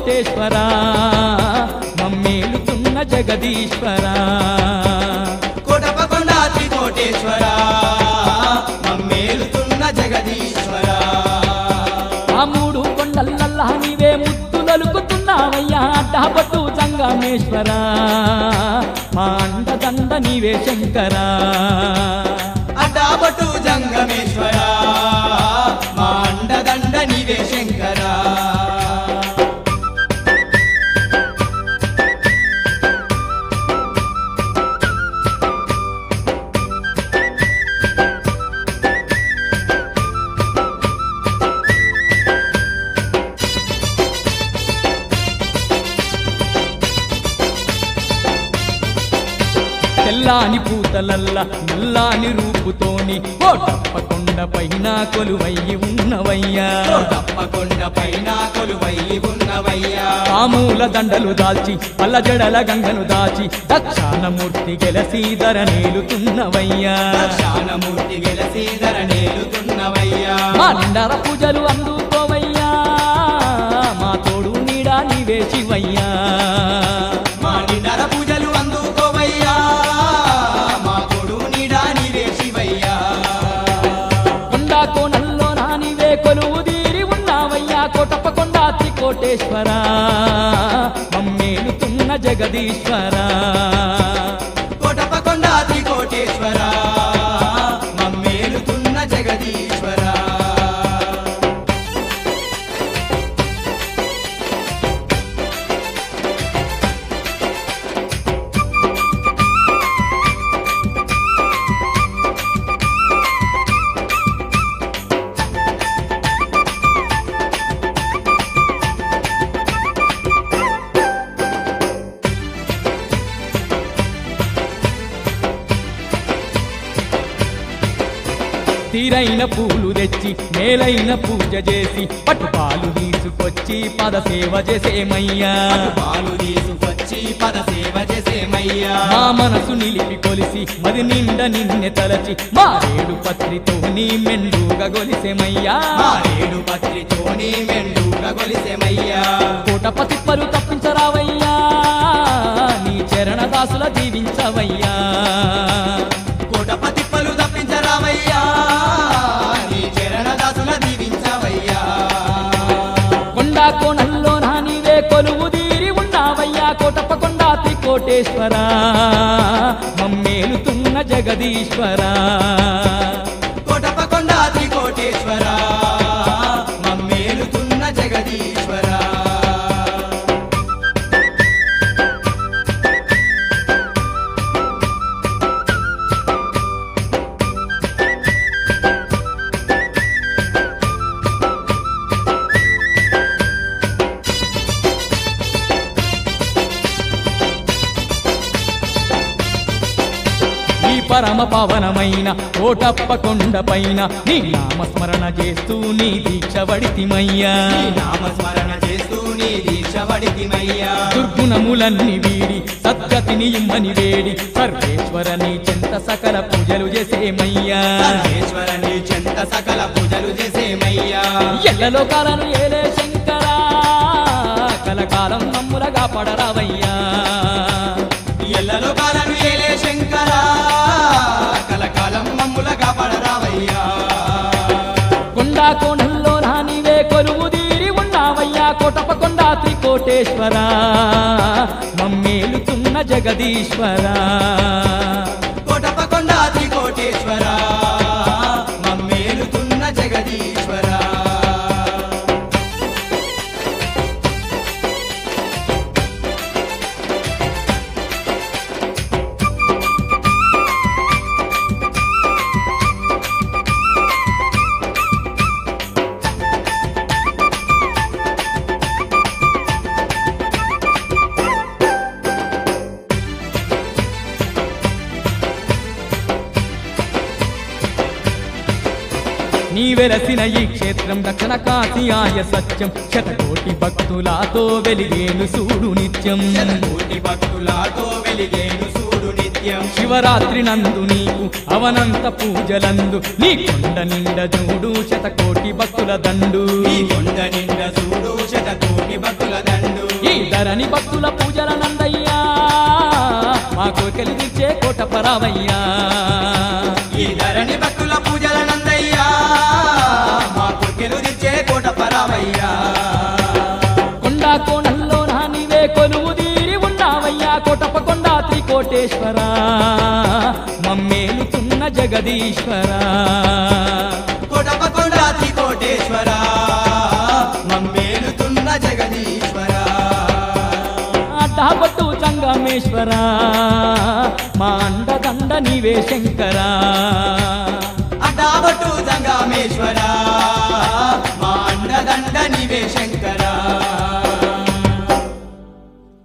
కోటేశ్వర మమ్మేలుతున్న జగదీశ్వర కోటపకొండ త్రికోటేశ్వర మమ్మేలుతున్న జగదీశ్వర ఆ మూడు కొండలల్లా నీవే ముత్తులలుకుతున్నావయ్యా డాబట్టు సంగమేశ్వర మా అండదండ నీవే శంకరా అడ్డాబటు జంగమేశ్వర మా అండదండ నీవే శంకర తెల్లాని పూతలల్ల నల్లాని రూపుతోని ఓ తప్పకొండ పైన కొలువయ్యి ఉన్నవయ్యా తప్పకొండ పైన కొలువై ఉన్నవయ్యా పాముల దండలు దాల్చి పల్ల జడల గంగను దాచి దక్షాణమూర్తి గెలసి ధర నేలుతున్నవయ్యా శానమూర్తి గెలసి ధర నేలుతున్నవయ్యా మా నిండర పూజలు అందుకోవయ్యా మా తోడు నీడా నీవే శివయ్యా మా నిండర పూజలు అందుకోవయ్యా మా కొడు నీడా నీవే శివయ్యా కొండా కోణంలో నానివే కొలువు తీరి ఉన్నావయ్యా కోటప్పకొండ త్రికోటేశ్వర మమ్మేలుతున్న జగదీశ్వర కోటపకొండ త్రికోటేశ్వర మమ్మేలుతున్న జగదీశ్వర తీరైన పూలు తెచ్చి మేలైన పూజ చేసి పట్టుపాలు తీసుకొచ్చి పద సేవ చేసేమయ్యా పాలు తీసుకొచ్చి పద సేవ చేసేమయ్యా మా మనసు నిలిపి కొలిసి మది నిండ నిన్నె తలచి మా రేడు పత్రితో నీ మెండుగా గొలిసెమయ్యా మారేడు పత్రితోని మెండుగా గొలిసెమయ్యా కోటపతి పరు తప్పించరావయ్యా నీ చరణ దాసుల దీవించవయ్యా కోటపతి పలు తప్పించరావయ్యా నీ చరణ దాసుల దీవించవయ్యా కొండా కోణంలో నా నీవే కొలువు తీరి ఉన్నావయ్యా కోటప్ప కొండా త్రికోటేశ్వర మమ్మేలుతున్న జగదీశ్వర కోటపకొండ త్రికోటేశ్వర మమ్మేలుతున్న జగదీశ్వర ఈ పరమ పవనమైన కోటప్ప కొండ పైన నీ నామస్మరణ చేస్తూ నీ దీక్ష వడితిమయ్యా నీ నామస్మరణ చేస్తూ నీ దీక్ష వడితిమయ్యా దుర్గుణములన్నీ వీడి సద్గతిని ఇమ్మని వేడి సర్వేశ్వర నీ చెంత సకల పూజలు చేసేమయ్యా సర్వేశ్వర నీ చెంత సకల పూజలు చేసేమయ్యా ఎల్లలో కాలను ఏలే శంకరా కలకాలం నమ్ములగా పడరావయ్యా ఎల్లలో కాలను ఏలే శంకర కలకాలం మమ్ములగా పడరావయ్యా కొండా కోణంలో నానివే కొలువు తీరి ఉన్నావయ్యా కోటప్ప కొండా త్రికోటేశ్వర మమ్మేలుతున్న జగదీశ్వర కోటపకొండ త్రికోటేశ్వర మమ్మేలుతున్న జగదీశ్వర నీ వెలసిన ఈ క్షేత్రం దక్షిణ కాశీయాయ సత్యం శతకోటి భక్తులతో వెలిగేను సూడు నిత్యం శతకోటి భక్తులతో వెలిగేను సూడు నిత్యం శివరాత్రి నందు నీకు అవనంత పూజలందు నీ కొండ నిండ చూడు శతకోటి భక్తుల దండు ఈ కొండ నిండ సూడు శతకోటి భక్తుల దండు ధరణి భక్తుల పూజల నందయ్యా మా కోరికలు తీర్చే కోట పరావయ్యా ఈ ధరణి భక్తుల పూజల నందయ్యా మా కుక్కెలు తెచ్చే కోట పరావయ్యా కొండా కోణంలో నా నీవే కొలువు తీరి ఉన్నావయ్యా కోటప కొండా త్రికోటేశ్వర మమ్మేలుతున్న జగదీశ్వర కోటప కొండాతి కోటేశ్వర మమ్మేలుతున్న జగదీశ్వర అడ్డాబట్టు సంగమేశ్వర మా అండదండ నీవే శంకరా అడ్డాబట్టు సంగమేశ్వర